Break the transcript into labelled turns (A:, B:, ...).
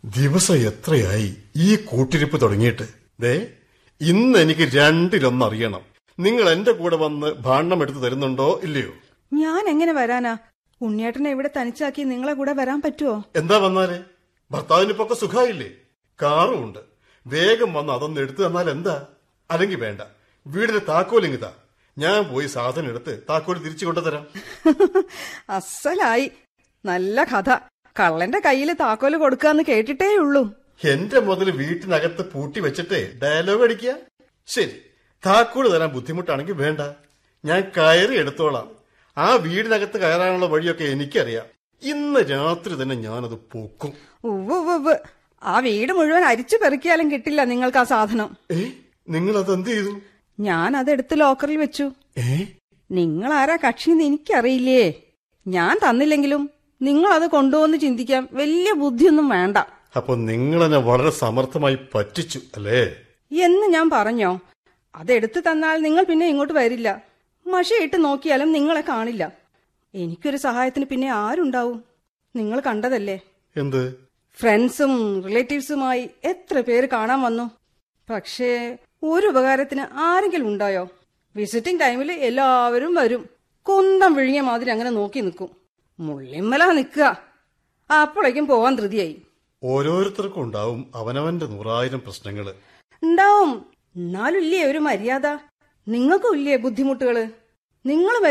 A: ദിവസം എത്രയായി ഈ കൂട്ടിരിപ്പ് തുടങ്ങിയിട്ട് ദേ ഇന്ന് എനിക്ക് രണ്ടിലൊന്നറിയണം നിങ്ങൾ എന്റെ കൂടെ വന്ന് ഭാണ്ഡം എടുത്ത് തരുന്നുണ്ടോ ഇല്ലയോ
B: ഞാൻ എങ്ങനെ വരാനാ ഉണ്ണിയേട്ടനെ ഇവിടെ തനിച്ചാക്കി നിങ്ങളെ കൂടെ വരാൻ പറ്റുമോ
A: എന്താ വന്നാല് ഭർത്താവിനിപ്പൊക്കെ സുഖമായില്ലേ കാറും ഉണ്ട് വേഗം വന്ന് അതൊന്ന് എടുത്തു തന്നാൽ എന്താ അല്ലെങ്കിൽ വേണ്ട വീടിന്റെ താക്കോലിങ്ങിതാ ഞാൻ പോയി സാധനം എടുത്ത് താക്കോൽ തിരിച്ചു കൊണ്ടുതരാം
B: അസലായി നല്ല കഥ കള്ളന്റെ കയ്യിൽ താക്കോല് കൊടുക്കാന്ന് കേട്ടിട്ടേ ഉള്ളൂ
A: എന്റെ മുതൽ വീട്ടിനകത്ത് പൂട്ടി വെച്ചിട്ട് ഡയലോഗ് അടിക്കുക ശരി താക്കോല് തരാൻ ബുദ്ധിമുട്ടാണെങ്കിൽ വേണ്ട ഞാൻ കയറി എടുത്തോളാം ആ വീടിനകത്ത് കയറാനുള്ള വഴിയൊക്കെ എനിക്കറിയാം ഇന്ന് രാത്രി തന്നെ ഞാനത് പൊക്കും
B: ഉവ്വ് ഉവ്വ് ഉവ്വ്. ആ വീട് മുഴുവൻ അരിച്ചു പെറുക്കിയാലും കിട്ടില്ല നിങ്ങൾക്ക് ആ സാധനം
A: ഏ നിങ്ങൾ അതെന്ത് ചെയ്തു
B: ഞാൻ അതെടുത്ത് ലോക്കറിൽ വെച്ചു
A: ഏ
B: നിങ്ങൾ ആരാ കക്ഷിന്ന് എനിക്കറിയില്ലേ ഞാൻ തന്നില്ലെങ്കിലും നിങ്ങൾ അത് കൊണ്ടുവന്ന് ചിന്തിക്കാൻ വലിയ ബുദ്ധിയൊന്നും വേണ്ട
A: അപ്പൊ നിങ്ങളെന്നെ വളരെ സമർത്ഥമായി പറ്റിച്ചു അല്ലേ
B: എന്ന് ഞാൻ പറഞ്ഞോ അതെടുത്തു തന്നാൽ നിങ്ങൾ പിന്നെ ഇങ്ങോട്ട് വരില്ല മഷയിട്ട് നോക്കിയാലും നിങ്ങളെ കാണില്ല എനിക്കൊരു സഹായത്തിന് പിന്നെ ആരുണ്ടാവും നിങ്ങൾ കണ്ടതല്ലേ
A: എന്ത്
B: ഫ്രണ്ട്സും റിലേറ്റീവ്സുമായി എത്ര പേര് കാണാൻ വന്നു പക്ഷേ ഒരു ഉപകാരത്തിന് ആരെങ്കിലും ഉണ്ടായോ വിസിറ്റിംഗ് ടൈമിൽ എല്ലാവരും വരും കുന്തം വിഴുങ്ങിയ മാതിരി അങ്ങനെ നോക്കി നിൽക്കും മുള്ളിമ്മല നിൽക്കുക അപ്പോഴേക്കും പോവാൻ ധൃതിയായി
A: ഓരോരുത്തർക്കും ഉണ്ടാവും അവനവന്റെ നൂറായിരം പ്രശ്നങ്ങള്
B: ഉണ്ടാവും എന്നാലും ഇല്ലേ ഒരു മര്യാദ നിങ്ങൾക്കും ഇല്ലേ ബുദ്ധിമുട്ടുകള് നിങ്ങൾ